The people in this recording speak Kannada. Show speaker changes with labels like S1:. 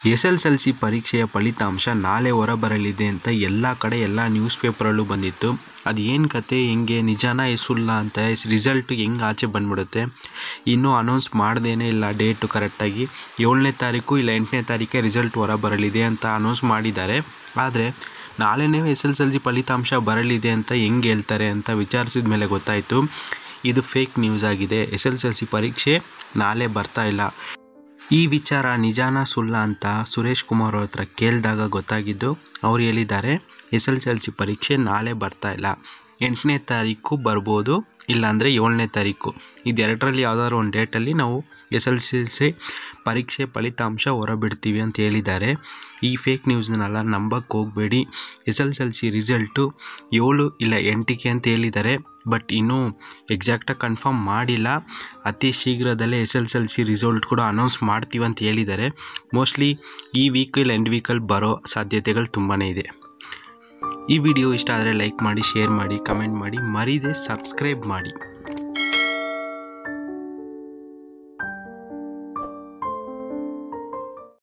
S1: ಎಸ್ ಎಲ್ ಎಲ್ ಸಿ ಪರೀಕ್ಷೆಯ ಫಲಿತಾಂಶ ನಾಳೆ ಹೊರಬರಲಿದೆ ಅಂತ ಎಲ್ಲ ಕಡೆ ಎಲ್ಲ ನ್ಯೂಸ್ ಪೇಪರಲ್ಲೂ ಬಂದಿತ್ತು ಅದು ಏನು ಕತೆ ಹೆಂಗೆ ನಿಜಾನ ಸುಳ್ಳ ಅಂತ ರಿಸಲ್ಟ್ ಹೆಂಗೆ ಆಚೆ ಬಂದ್ಬಿಡುತ್ತೆ ಇನ್ನೂ ಅನೌನ್ಸ್ ಮಾಡ್ದೇನೆ ಇಲ್ಲ ಡೇಟು ಕರೆಕ್ಟಾಗಿ ಏಳನೇ ತಾರೀಕು ಇಲ್ಲ ಎಂಟನೇ ತಾರೀಕೆ ರಿಸಲ್ಟ್ ಹೊರಬರಲಿದೆ ಅಂತ ಅನೌನ್ಸ್ ಮಾಡಿದ್ದಾರೆ ಆದರೆ ನಾಳೆನೇ ಎಸ್ ಎಲ್ ಎಲ್ ಸಿ ಫಲಿತಾಂಶ ಬರಲಿದೆ ಅಂತ ಹೆಂಗೆ ಹೇಳ್ತಾರೆ ಅಂತ ವಿಚಾರಿಸಿದ ಮೇಲೆ ಗೊತ್ತಾಯಿತು ಇದು ಫೇಕ್ ನ್ಯೂಸ್ ಆಗಿದೆ ಎಸ್ ಎಲ್ ಎಲ್ ಸಿ ಪರೀಕ್ಷೆ ನಾಳೆ ಬರ್ತಾ ಇಲ್ಲ ಈ ವಿಚಾರ ನಿಜಾನ ಸುಳ್ಳ ಅಂತ ಸುರೇಶ್ ಕುಮಾರ್ ಅವ್ರ ಹತ್ರ ಕೇಳಿದಾಗ ಗೊತ್ತಾಗಿದ್ದು ಅವ್ರು ಹೇಳಿದ್ದಾರೆ ಎಸ್ ಎಲ್ ಎಲ್ ಸಿ ಪರೀಕ್ಷೆ ನಾಳೆ ಬರ್ತಾ ಇಲ್ಲ ಎಂಟನೇ ತಾರೀಕು ಬರ್ಬೋದು ಇಲ್ಲಾಂದರೆ ಏಳನೇ ತಾರೀಕು ಇದೆರಡರಲ್ಲಿ ಯಾವುದಾದ್ರು ಒಂದು ಡೇಟಲ್ಲಿ ನಾವು ಎಸ್ ಎಲ್ ಸಿ ಸಿ ಪರೀಕ್ಷೆ ಫಲಿತಾಂಶ ಹೊರಬಿಡ್ತೀವಿ ಅಂತ ಹೇಳಿದ್ದಾರೆ ಈ ಫೇಕ್ ನ್ಯೂಸ್ನೆಲ್ಲ ನಂಬಕ್ಕೆ ಹೋಗಬೇಡಿ S L L C result ಏಳು ಇಲ್ಲ ಎಂಟಿಗೆ ಅಂತ ಹೇಳಿದ್ದಾರೆ ಬಟ್ ಇನ್ನೂ ಎಕ್ಸಾಕ್ಟಾಗಿ ಕನ್ಫರ್ಮ್ ಮಾಡಿಲ್ಲ ಅತಿ ಶೀಘ್ರದಲ್ಲೇ S L L C result ಕೂಡ ಅನೌನ್ಸ್ ಮಾಡ್ತೀವಿ ಅಂತ ಹೇಳಿದ್ದಾರೆ ಮೋಸ್ಟ್ಲಿ ಈ ವೀಕಲ್ಲಿ ಎಂಡ್ ವೀಕಲ್ಲಿ ಬರೋ ಸಾಧ್ಯತೆಗಳು ತುಂಬಾ ಇದೆ ಈ ವಿಡಿಯೋ ಇಷ್ಟ ಆದರೆ ಲೈಕ್ ಮಾಡಿ ಶೇರ್ ಮಾಡಿ ಕಮೆಂಟ್ ಮಾಡಿ ಮರೀದೆ ಸಬ್ಸ್ಕ್ರೈಬ್ ಮಾಡಿ